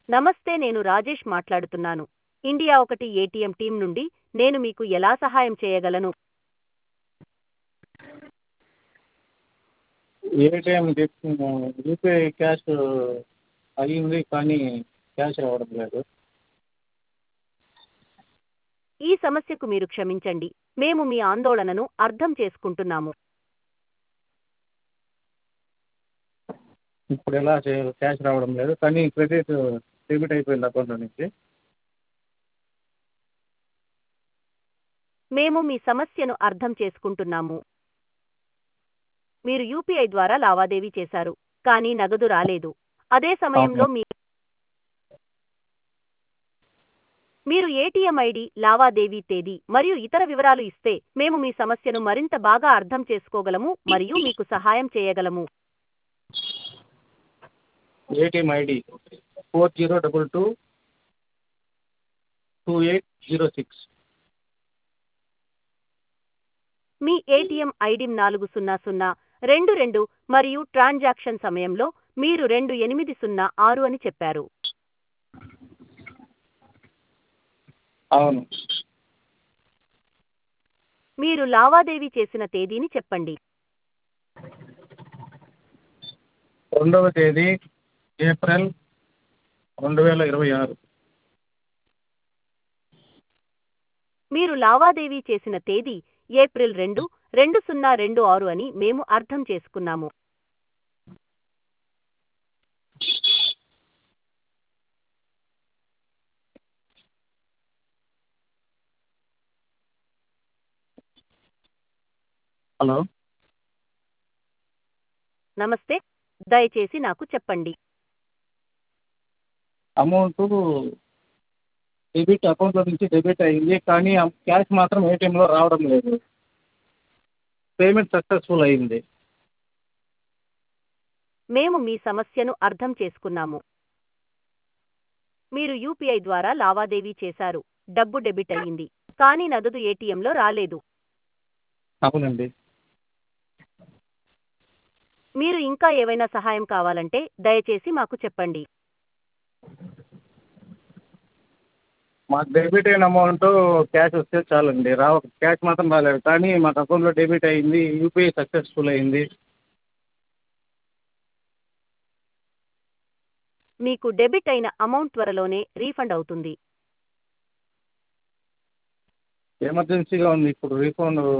నమస్తే నేను రాజేష్ మాట్లాడుతున్నాను ఇండియా ఒకటి ఏటీఎం టీం నుండి నేను మీకు ఎలా సహాయం చేయగలను ఏటీఎం యూపీఐ క్యాష్ అయ్యింది కానీ క్యాష్ రావడం లేదు ఈ సమస్యకు మీరు క్షమించండి మేము మీ ఆందోళనను అర్థం చేసుకుంటున్నాము ఇప్పుడు ఎలా చేయాలి క్యాష్ రావడం లేదు కానీ క్రెడిట్ డెబిట్ అయిపోయింది అకౌంట్లో నుంచి మేము మీ సమస్యను అర్థం చేసుకుంటున్నాము మీరు యూపీఐ ద్వారా లావాదేవీ చేశారు కానీ నగదు రాలేదు అదే సమయంలో మీ మీరు ఏటీఎం ఐడి లావాదేవీ తేదీ మరియు ఇతర వివరాలు ఇస్తే మేము మీ సమస్యను మరింత బాగా అర్థం చేసుకోగలము మరియు మీకు సహాయం చేయగలము ATM ID four zero double two two eight zero six మీ ఏటీఎం ఐడి నాలుగు సున్నా సున్నా రెండు రెండు మరియు ట్రాన్సాక్షన్ సమయంలో మీరు రెండు ఎనిమిది సున్నా ఆరు అని చెప్పారు అవును మీరు లావాదేవీ చేసిన తేదీని చెప్పండి రెండవ తేదీ ఏప్రిల్ రెండు వేల ఇరవై ఆరు మీరు లావాదేవీ చేసిన తేదీ ఏప్రిల్ రెండు రెండు సున్నా రెండు ఆరు అని మేము అర్థం చేసుకున్నాము హలో నమస్తే దయచేసి నాకు చెప్పండి అమౌంట్ డెబిట్ అకౌంట్లో నుంచి డెబిట్ అయింది కానీ ఆ క్యాష్ మాత్రం ఏటీఎంలో రావడం లేదు పేమెంట్ సక్సెస్ఫుల్ అయింది మేము మీ సమస్యను అర్థం చేసుకున్నాము మీరు యూపీఐ ద్వారా లావాదేవీ చేశారు డబ్బు డెబిట్ అయ్యింది కానీ నగదు ఏటీఎంలో రాలేదు అవునండి మీరు ఇంకా ఏవైనా సహాయం కావాలంటే దయచేసి మాకు చెప్పండి మాకు డెబిట్ అయిన అమౌంట్ క్యాష్ వస్తే చాలండి రా క్యాష్ మాత్రం రాలేదు కానీ మాకు అకౌంట్లో డెబిట్ అయింది యూపీఐ సక్సెస్ఫుల్ అయింది మీకు డెబిట్ అయిన అమౌంట్ త్వరలోనే రీఫండ్ అవుతుంది ఎమర్జెన్సీగా ఉంది ఇప్పుడు రీఫండ్